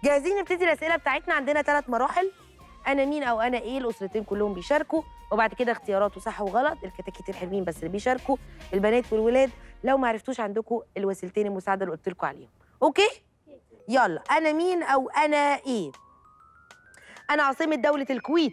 جاهزين نبتدي الاسئله بتاعتنا عندنا ثلاث مراحل انا مين او انا ايه الاسرتين كلهم بيشاركوا وبعد كده اختياراته صح وغلط الكتاكيت الحلوين بس اللي بيشاركوا البنات والولاد لو ما عرفتوش عندكم الوسيلتين المساعده اللي قلت لكم عليهم اوكي يلا انا مين او انا ايه انا عاصمه دوله الكويت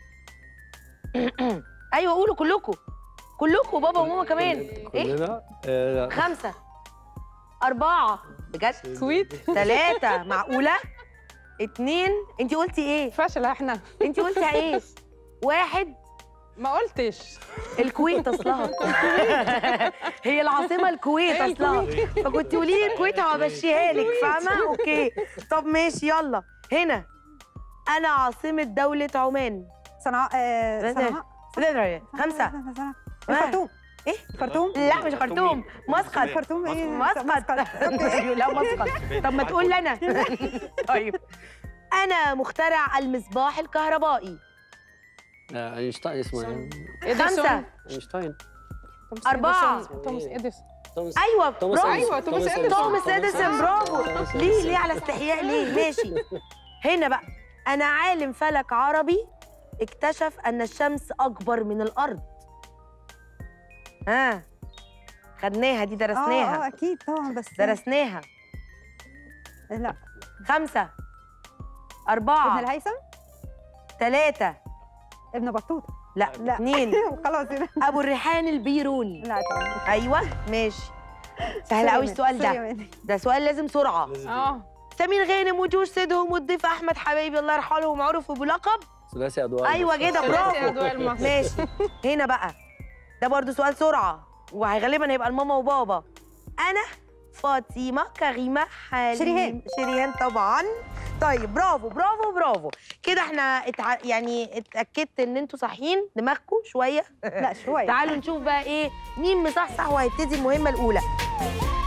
ايوه قولوا كلكم كلكم بابا وماما كمان ايه كلنا آه، خمسه اربعه بجد كويت ثلاثه معقوله اتنين انت قلتي ايه فاشلة احنا انت قلتي ايه واحد ما قلتش الكويت اصلها هي العاصمه الكويت هي اصلها فكنت قولي لي الكويت همشيها لك فاهمه اوكي طب ماشي يلا هنا انا عاصمه دوله عمان صنعاء آه، صنعاء خمسه صنعاء آه. الخرطوم ايه خرطوم لا مش خرطوم مسقط الخرطوم ايه مسقط لا مسقط طب ما تقول لي انا طيب انا مخترع المصباح الكهربائي آه، اينشتاين اسمه ايه؟ إديسون. خمسه اينشتاين توماس أربعة. إديسون. توماس اديسون توماس ايوه توماس برافو أيوة، توماس إديسون. توماس اديسون برافو توماس ليه إديسون. ليه على استحياء ليه ماشي هنا بقى انا عالم فلك عربي اكتشف ان الشمس اكبر من الارض ها خدناها دي اه اه درسناها اكيد طبعا بس درسناها لا خمسة ابن أربعة الهيثم ثلاثة ابن بطوطه لا لا. اثنين خلاص كده أبو الريحان البيروني لا تمام أيوه ماشي سهل قوي السؤال ده ده ده سؤال لازم سرعة اه سمير غانم وجوش سيدهم والضيف أحمد حبايبي الله يرحمه معروف بلقب ثلاثي ادوار أيوه كده ثلاثي برافو أضواء المصر. ماشي هنا بقى ده برضو سؤال سرعة وغالبا هيبقى لماما وبابا أنا فاطمة كريمة حليم شريهان. شريهان طبعا طيب برافو برافو برافو كده احنا اتع... يعني اتأكدت ان انتوا صاحيين دماغكم شوية لا شويه تعالوا نشوف بقى ايه مين مصحصح وهيبتدي المهمة الأولى